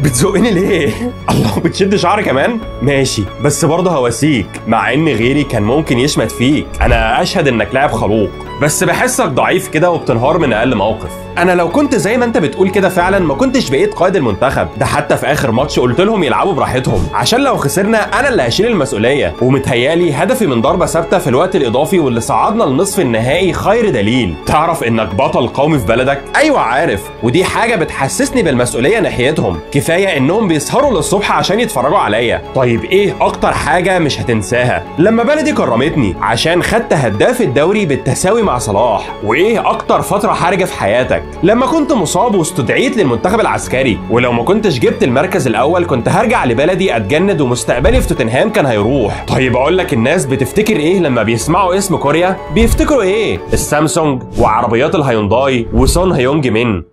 بتزقني ليه الله بتشد شعري كمان ماشي بس برضه هواسيك مع ان غيري كان ممكن يشمت فيك انا اشهد انك لاعب خلوق بس بحسك ضعيف كده وبتنهار من اقل موقف انا لو كنت زي ما انت بتقول كده فعلا ما كنتش بقيت قائد المنتخب ده حتى في اخر ماتش قلت لهم يلعبوا براحتهم عشان لو خسرنا انا اللي هشيل المسؤوليه ومتهيالي هدفي من ضربه ثابته في الوقت الاضافي واللي صعدنا لنصف النهائي خير دليل تعرف انك بطل قومي في بلدك ايوه عارف ودي حاجه بتحسسني بالمسؤوليه ناحيتهم كفايه انهم بيسهروا للصبح عشان يتفرجوا عليا طيب ايه اكتر حاجه مش هتنساها لما بلدي كرمتني عشان خدت هداف الدوري بالتساوي مع صلاح وايه اكتر فتره حرجه في حياتك لما كنت مصاب واستدعيت للمنتخب العسكري ولو ما كنتش جبت المركز الاول كنت هرجع لبلدي اتجند ومستقبلي في توتنهام كان هيروح طيب اقول لك الناس بتفتكر ايه لما بيسمعوا اسم كوريا بيفتكروا ايه السامسونج وعربيات الهيونداي وسون هيونج مين